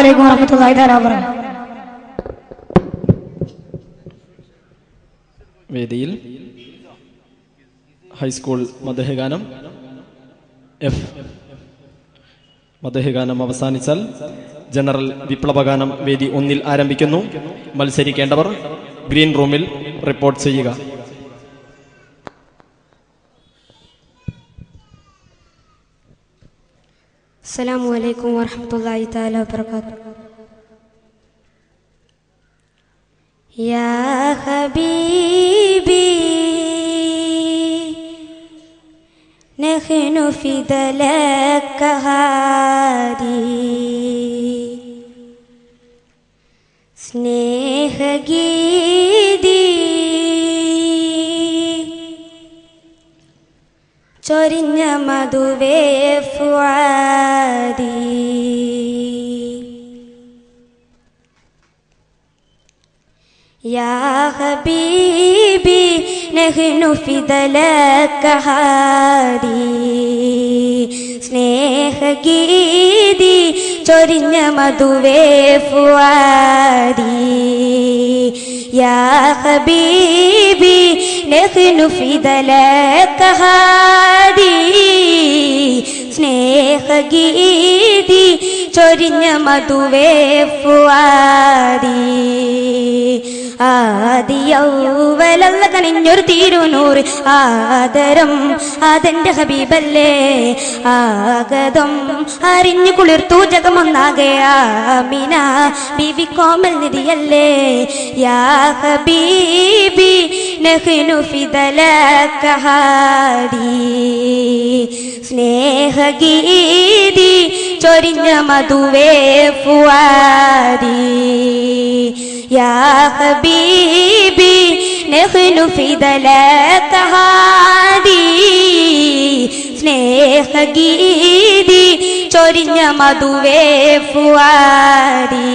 അലൈക്കും വറഹ്മത്തുള്ളാഹി തആല വബറകാതുഹു വേദിയിൽ ഹൈസ്കൂൾ മദഹഗാനം എഫ് മദഹഗാനം അവസാനിച്ചാൽ ജനറൽ വിപ്ലവഗാനം വേദി ഒന്നിൽ ആരംഭിക്കുന്നു മത്സരിക്കേണ്ടവർ ഗ്രീൻ റൂമിൽ റിപ്പോർട്ട് ചെയ്യുക السلام عليكم ورحمة الله تعالى وبركاته يا حبيبي نحن في ذلك هادي സ്നേഹഗീതി ചൊരിഞ്ഞ മധുവേ ഫുആദി يا حبيبي نحن في ذلك هادي സ്നേഹഗീതി ചൊരിഞ്ഞ മധുവേ ഫുആദി يا حبيبي نحن في ذلك هادي സ്നേഹഗീതി ചൊരിഞ്ഞ മധുവേ ഫുആദി ആദിയൗവലല്ല കണിഞ്ഞൊരു തിരുനൂറ് ആദരം അതെന്റെ ഹബീബല്ലേ ആഗതം അറിഞ്ഞു കുളിർത്തു ജഗമൊന്നാകെ ആമിന ബീവി കോമൽ നിധിയല്ലേ യാ ഹബീബി നഹ്നു ഫിദലക ഹാദി സ്നേഹഗീതി ചൊരിഞ്ഞ മധുവേ ഫുആദി യാ ഹബീബി നഹ്നു ഫിദലക ഹാദി സ്നേഹഗീതി ചൊരിഞ്ഞ മധുവേ ഫുആദി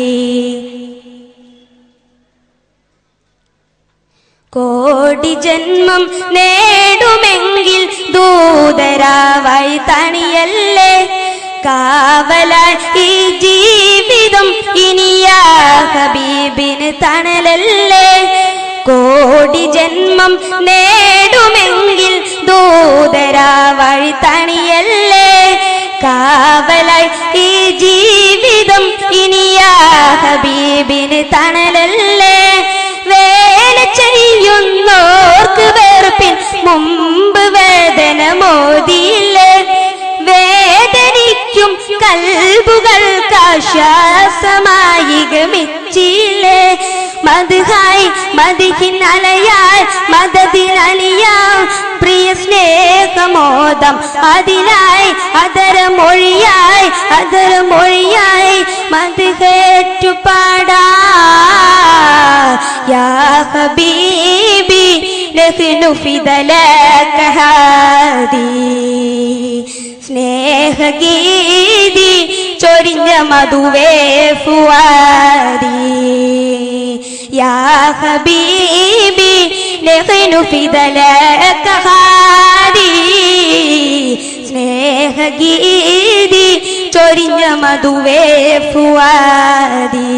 കോടി ജന്മം നേടുമെങ്കിൽ ദൂതരാവായി തണിയല്ലേ കാവലായി ഈ ജീവിതം ഇനിയാ ഹബീബിന് തണലല്ലേ കോടി ജന്മം നേടുമെങ്കിൽ ദൂതരാവായി തണിയല്ലേ കാവലായി ഈ ജീവിതം ഇനിയാ ഹബീബിന് തണലല്ലേ വേല ചെയ്യുന്നോർക്ക് വെറുപ്പിൻ മുമ്പ് വേദന മോദിയില്ലേ വേദനിക്കും കൽബുകൾക്ക് ആശ്വാസമായി ഗമിച്ചില്ലേ മധുഹായി മതിഹിനലയാൽ മദതിലലിയാം പ്രിയ സ്നേഹമോദം അതിലായി അതരമൊഴിയായി അതരമൊഴിയായി മധുഹേറ്റു പാടാ യാ ഹബീബി ലഹ്നു ഫിദലക ഹാദി സ്നേഹഗീതി ചൊരിഞ്ഞ മധുവേ ഫുവാദി യാ ഹബീബി ലഹ്നു ഫിദലക ഹാദി സ്നേഹഗീതി ചൊരിഞ്ഞ മധുവേ ഫുവാദി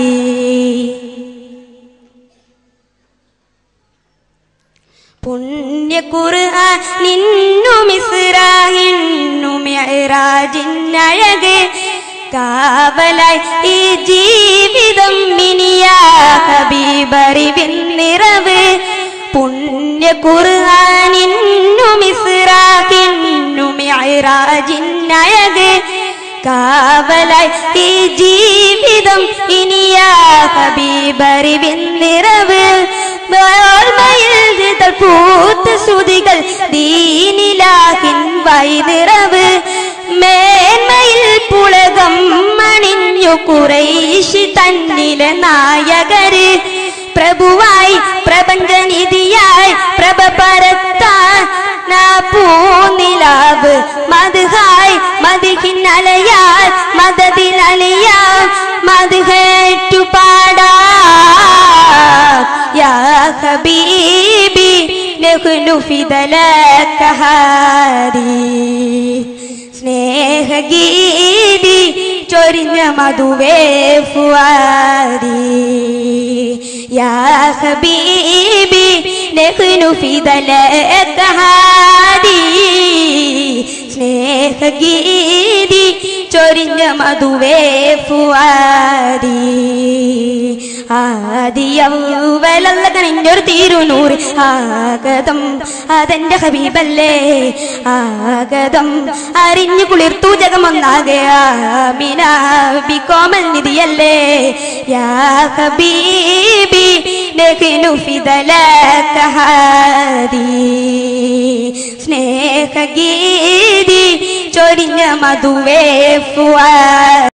പുണ്യ ഖുർആൻ നിന്നു മിസ്രാഹിന്നു മിഅ്റാജിനഴക് കാവലായി ഈ ജീവിതം മിനിയാ ഹബീബറിവിൻ നിറവ് പുണ്യ ഖുർആനിന്നു മിസ്രാഹിന്നു മിഅ്റാജിനഴക് കാവലായി ഈ ജീവിതം ഇനിയാ ഹബീബറിവിൻ നിറവ് ഓർമ്മയിൽ പൂത്ത ശ്രുതികൾ ദീനിലാഹിൻ വൈനിറവ് മേന്മയിൽ പുളകം മണിഞ്ഞു കുറൈശി തന്നിലെ നായകര് പ്രഭുവായി പ്രപഞ്ചനിധിയായി പ്രഭ പരത്താൻ നാ പൂനിലാവ് മധുഹായി മധുഹിന്നലയാൽ മദതിലലിയാൽ മധുഹേറ്റു പാടാ യാ ഹബീബി നഹ്നു ഫിദലക ഹാദി സ്നേഹഗീതി ചൊരിഞ്ഞ മധുവേ ഫുവാദി യാ ഹബീബി നഹ്നു ഫി ദലക ഹാദി സ്നേഹഗീതി ചൊരിഞ്ഞ മധുവേ ഫുവാദി ആദിയവലല്ല കണിഞ്ഞൊരു തിരുനൂറ് ആഗതം അതെന്റെ ഹബീബല്ലേ ആഗതം അറിഞ്ഞു കുളിർത്തു ജഗമൊന്നാകെ ആമിനാബി കോമൽ നിധിയല്ലേ യാ ഹബീബി നഹിനു ഫിദലക ഹാദി സ്നേഹഗീതി ചൊരിഞ്ഞ മധുവേ ഫുവാ